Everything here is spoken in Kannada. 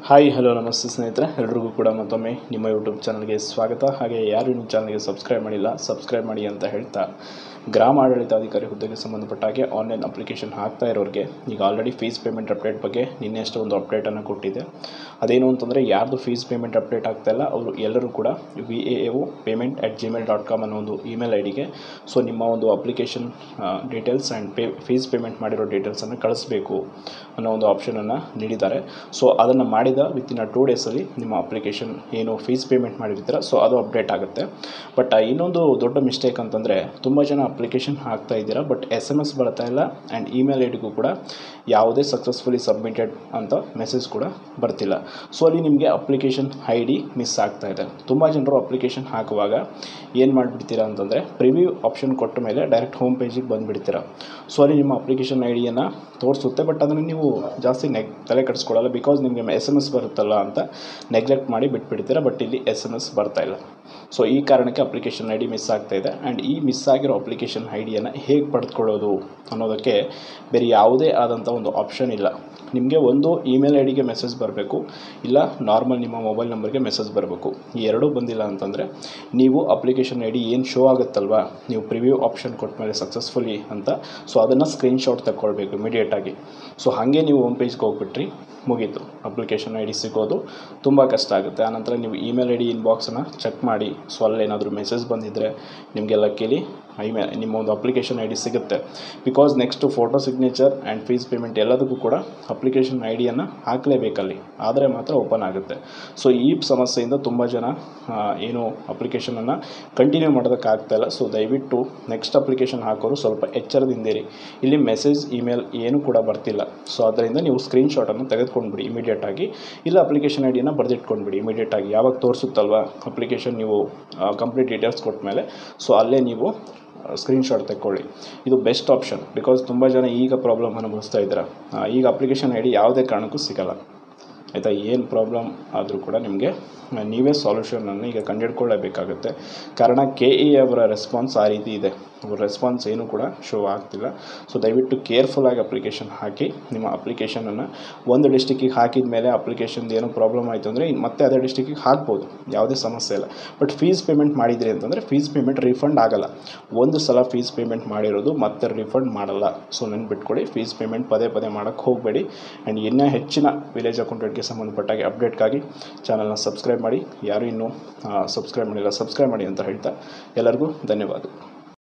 ಹಾಯ್ ಹಲೋ ನಮಸ್ತೆ ಸ್ನೇಹಿತರೆ ಎಲ್ರಿಗೂ ಕೂಡ ಮತ್ತೊಮ್ಮೆ ನಿಮ್ಮ ಯೂಟ್ಯೂಬ್ ಚಾನಲ್ಗೆ ಸ್ವಾಗತ ಹಾಗೆ ಯಾರು ನಿಮ್ಮ ಚಾನಲ್ಗೆ ಸಬ್ಸ್ಕ್ರೈಬ್ ಮಾಡಿಲ್ಲ ಸಬ್ಸ್ಕ್ರೈಬ್ ಮಾಡಿ ಅಂತ ಹೇಳ್ತಾ ಗ್ರಾಮ ಆಡಳಿತಾಧಿಕಾರಿ ಹುದ್ದೆಗೆ ಸಂಬಂಧಪಟ್ಟ ಹಾಗೆ ಆನ್ಲೈನ್ ಅಪ್ಲಿಕೇಶನ್ ಹಾಕ್ತಾ ಇರೋರಿಗೆ ಈಗ ಆಲ್ರೆಡಿ ಫೀಸ್ ಪೇಮೆಂಟ್ ಅಪ್ಡೇಟ್ ಬಗ್ಗೆ ನಿನ್ನೆ ಅಷ್ಟೇ ಒಂದು ಅಪ್ಡೇಟನ್ನು ಕೊಟ್ಟಿದೆ ಅದೇನು ಅಂತಂದರೆ ಯಾರ್ದು ಫೀಸ್ ಪೇಮೆಂಟ್ ಅಪ್ಡೇಟ್ ಆಗ್ತಾ ಇಲ್ಲ ಅವರು ಎಲ್ಲರೂ ಕೂಡ V A A payment at Gmail dot com ಅನ್ನೋ ಒಂದು ಇಮೇಲ್ ಐ ಡಿಗೆ ಸೊ ನಿಮ್ಮ ಒಂದು application details and pay fees payment ಮಾಡಿರೋ ಡೀಟೇಲ್ಸನ್ನು ಕಳಿಸ್ಬೇಕು ಅನ್ನೋ ಒಂದು ಆಪ್ಷನನ್ನು ನೀಡಿದ್ದಾರೆ ಸೊ ಅದನ್ನು ಮಾಡಿದ ವಿತಿನ್ ಅ ಟೂ ಡೇಸಲ್ಲಿ ನಿಮ್ಮ ಅಪ್ಲಿಕೇಶನ್ ಏನು ಫೀಸ್ ಪೇಮೆಂಟ್ ಮಾಡಿರ್ತೀರ ಸೊ ಅದು ಅಪ್ಡೇಟ್ ಆಗುತ್ತೆ ಬಟ್ ಇನ್ನೊಂದು ದೊಡ್ಡ ಮಿಸ್ಟೇಕ್ ಅಂತಂದರೆ ತುಂಬ ಜನ ಅಪ್ಲಿಕೇಶನ್ ಹಾಕ್ತಾ ಇದ್ದೀರಾ ಬಟ್ ಎಸ್ ಎಮ್ ಎಸ್ ಬರ್ತಾ ಇಲ್ಲ ಆ್ಯಂಡ್ ಇಮೇಲ್ ಐ ಡಿಗೂ ಕೂಡ ಯಾವುದೇ ಸಕ್ಸಸ್ಫುಲಿ ಸಬ್ಮಿಟೆಡ್ ಅಂತ ಮೆಸೇಜ್ ಕೂಡ ಬರ್ತಿಲ್ಲ ಸೊ ಅಲ್ಲಿ ನಿಮಗೆ ಅಪ್ಲಿಕೇಶನ್ ಐ ಡಿ ಮಿಸ್ ಆಗ್ತಾ ಇದೆ ತುಂಬ ಜನರು ಅಪ್ಲಿಕೇಶನ್ ಹಾಕುವಾಗ ಏನು ಮಾಡಿಬಿಡ್ತೀರಾ ಅಂತಂದರೆ ಪ್ರಿವ್ಯೂ ಆಪ್ಷನ್ ಕೊಟ್ಟ ಮೇಲೆ ಡೈರೆಕ್ಟ್ ಹೋಮ್ ಪೇಜಿಗೆ ಬಂದುಬಿಡ್ತೀರಾ ಸೊ ಅಲ್ಲಿ ನಿಮ್ಮ ಅಪ್ಲಿಕೇಶನ್ ಐ ಡಿಯನ್ನು ತೋರಿಸುತ್ತೆ ಬಟ್ ಅದನ್ನು ನೀವು ಜಾಸ್ತಿ ನೆಗ್ ತಲೆ ಕೆಡಿಸ್ಕೊಳ್ಳಲ್ಲ ಬಿಕಾಸ್ ನಿಮಗೆ ಎಸ್ ಎಮ್ ಎಸ್ ಬರುತ್ತಲ್ಲ ಅಂತ ನೆಗ್ಲೆಕ್ಟ್ ಮಾಡಿ ಬಿಟ್ಬಿಡ್ತೀರಾ ಬಟ್ ಇಲ್ಲಿ ಎಸ್ ಎಮ್ ಎಸ್ ಬರ್ತಾ ಇಲ್ಲ ಸೊ ಈ ಕಾರಣಕ್ಕೆ ಅಪ್ಲಿಕೇಶನ್ ಐ ಡಿ ಮಿಸ್ ಆಗ್ತಾ ಇದೆ ಆ್ಯಂಡ್ ಈ ಮಿಸ್ ಆಗಿರೋ ಅಪ್ಲಿಕೇಶನ್ ಐ ಡಿಯನ್ನು ಹೇಗೆ ಪಡೆದುಕೊಳ್ಳೋದು ಅನ್ನೋದಕ್ಕೆ ಬೇರೆ ಯಾವುದೇ ಆದಂಥ ಒಂದು ಆಪ್ಷನ್ ಇಲ್ಲ ನಿಮಗೆ ಒಂದು ಇಮೇಲ್ ಐ ಡಿಗೆ ಮೆಸೇಜ್ ಬರಬೇಕು ಇಲ್ಲ ನಾರ್ಮಲ್ ನಿಮ್ಮ ಮೊಬೈಲ್ ನಂಬರ್ಗೆ ಮೆಸೇಜ್ ಬರಬೇಕು ಈ ಎರಡೂ ಬಂದಿಲ್ಲ ಅಂತಂದರೆ ನೀವು ಅಪ್ಲಿಕೇಶನ್ ಐ ಡಿ ಏನು ಶೋ ಆಗುತ್ತಲ್ವಾ ನೀವು ಪ್ರಿವ್ಯೂ ಆಪ್ಷನ್ ಕೊಟ್ಟ ಮೇಲೆ ಸಕ್ಸಸ್ಫುಲಿ ಅಂತ ಸೊ ಅದನ್ನು ಸ್ಕ್ರೀನ್ಶಾಟ್ ತಗೊಳ್ಬೇಕು ಇಮಿಡಿಯೇಟಾಗಿ ಸೊ ಹಾಗೆ ನೀವು ಹೋಮ್ ಪೇಜ್ಗೆ ಹೋಗ್ಬಿಟ್ರಿ ಮುಗೀತು ಅಪ್ಲಿಕೇಶನ್ ಐ ಡಿ ಸಿಗೋದು ತುಂಬ ಕಷ್ಟ ಆಗುತ್ತೆ ಆನಂತರ ನೀವು ಇಮೇಲ್ ಐ ಡಿ ಇನ್ಬಾಕ್ಸನ್ನು ಚೆಕ್ ಮಾಡಿ ಸೊ ಅಲ್ಲೇನಾದರೂ ಮೆಸೇಜ್ ಬಂದಿದ್ದರೆ ನಿಮಗೆಲ್ಲ ಕೇಳಿ ಐಮೇ ನಿಮ್ಮ ಒಂದು ಅಪ್ಲಿಕೇಶನ್ ಐ ಡಿ ಸಿಗುತ್ತೆ because next photo signature and fees payment ಎಲ್ಲದಕ್ಕೂ ಕೂಡ ಅಪ್ಲಿಕೇಶನ್ ಐ ಡಿಯನ್ನು ಹಾಕಲೇಬೇಕಲ್ಲಿ ಆದರೆ ಮಾತ್ರ ಓಪನ್ ಆಗುತ್ತೆ ಸೊ ಈ ಸಮಸ್ಯೆಯಿಂದ ತುಂಬ ಜನ ಆ, ಏನು ಅಪ್ಲಿಕೇಶನನ್ನು ಕಂಟಿನ್ಯೂ ಮಾಡೋದಕ್ಕಾಗ್ತಾಯಿಲ್ಲ ಸೊ ದಯವಿಟ್ಟು ನೆಕ್ಸ್ಟ್ ಅಪ್ಲಿಕೇಶನ್ ಹಾಕೋರು ಸ್ವಲ್ಪ ಎಚ್ಚರದಿಂದಿರಿ ಇಲ್ಲಿ ಮೆಸೇಜ್ ಇಮೇಲ್ ಏನೂ ಕೂಡ ಬರ್ತಿಲ್ಲ ಸೊ ಅದರಿಂದ ನೀವು ಸ್ಕ್ರೀನ್ಶಾಟನ್ನು ತೆಗೆದುಕೊಂಡ್ಬಿಡಿ ಇಮಿಡಿಯೇಟಾಗಿ ಇಲ್ಲ ಅಪ್ಲಿಕೇಶನ್ ಐ ಡಿಯನ್ನು ಬರೆದಿಟ್ಕೊಂಡ್ಬಿಡಿ ಇಮಿಡಿಯೇಟಾಗಿ ಯಾವಾಗ ತೋರಿಸುತ್ತಲ್ವ ಅಪ್ಲಿಕೇಶನ್ ನೀವು ಕಂಪ್ಲೀಟ್ ಡೀಟೇಲ್ಸ್ ಕೊಟ್ಟ ಮೇಲೆ ಸೊ ಅಲ್ಲೇ ನೀವು ಸ್ಕ್ರೀನ್ಶಾಟ್ ತೆಕ್ಕೊಳ್ಳಿ ಇದು ಬೆಸ್ಟ್ ಆಪ್ಷನ್ ಬಿಕಾಸ್ ತುಂಬ ಜನ ಈಗ ಪ್ರಾಬ್ಲಮ್ ಅನುಭವಿಸ್ತಾ ಇದ್ದೀರ ಆ, ಈಗ ಅಪ್ಲಿಕೇಶನ್ ಐ ಡಿ ಯಾವುದೇ ಕಾರಣಕ್ಕೂ ಸಿಗಲ್ಲ ಆಯಿತಾ ಏನು ಪ್ರಾಬ್ಲಮ್ ಆದರೂ ಕೂಡ ನಿಮಗೆ ನೀವೇ ಸಾಲ್ಯೂಷನನ್ನು ಈಗ ಕಂಡುಹಿಡ್ಕೊಳ್ಳೇಬೇಕಾಗುತ್ತೆ ಕಾರಣ ಕೆ ಇ ಅವರ ರೆಸ್ಪಾನ್ಸ್ ಆ ರೀತಿ ಇದೆ ಅವ್ರ ರೆಸ್ಪಾನ್ಸ್ ಏನೂ ಕೂಡ ಶೋ ಆಗ್ತಿಲ್ಲ ಸೊ ದಯವಿಟ್ಟು ಕೇರ್ಫುಲ್ಲಾಗಿ ಅಪ್ಲಿಕೇಶನ್ ಹಾಕಿ ನಿಮ್ಮ ಅಪ್ಲಿಕೇಶನನ್ನು ಒಂದು ಡಿಸ್ಟಿಕ್ಕಿಗೆ ಹಾಕಿದ ಮೇಲೆ ಅಪ್ಲಿಕೇಶನ್ದು ಏನೋ ಪ್ರಾಬ್ಲಮ್ ಆಯಿತು ಅಂದರೆ ಮತ್ತೆ ಅದೇ ಡಿಸ್ಟಿಕ್ಕಿಗೆ ಹಾಕ್ಬೋದು ಯಾವುದೇ ಸಮಸ್ಯೆ ಇಲ್ಲ ಬಟ್ ಫೀಸ್ ಪೇಮೆಂಟ್ ಮಾಡಿದ್ರಿ ಅಂತಂದರೆ ಫೀಸ್ ಪೇಮೆಂಟ್ ರಿಫಂಡ್ ಆಗಲ್ಲ ಒಂದು ಸಲ ಫೀಸ್ ಪೇಮೆಂಟ್ ಮಾಡಿರೋದು ಮತ್ತೆ ರಿಫಂಡ್ ಮಾಡಲ್ಲ ಸೊ ನೆನ್ಪಿಟ್ಕೊಳ್ಳಿ ಫೀಸ್ ಪೇಮೆಂಟ್ ಪದೇ ಪದೇ ಮಾಡೋಕ್ಕೆ ಹೋಗಬೇಡಿ ಆ್ಯಂಡ್ ಇನ್ನೂ ಹೆಚ್ಚಿನ ವಿಲೇಜ್ ಅಕೌಂಟೆಂಟ್ಗೆ ಸಂಬಂಧಪಟ್ಟಾಗೆ ಅಪ್ಡೇಟ್ಗಾಗಿ ಚಾನಲ್ನ ಸಬ್ಸ್ಕ್ರೈಬ್ ಮಾಡಿ ಯಾರು ಇನ್ನೂ ಸಬ್ಸ್ಕ್ರೈಬ್ ಮಾಡಿಲ್ಲ ಸಬ್ಸ್ಕ್ರೈಬ್ ಮಾಡಿ ಅಂತ ಹೇಳ್ತಾ ಎಲ್ಲರಿಗೂ ಧನ್ಯವಾದ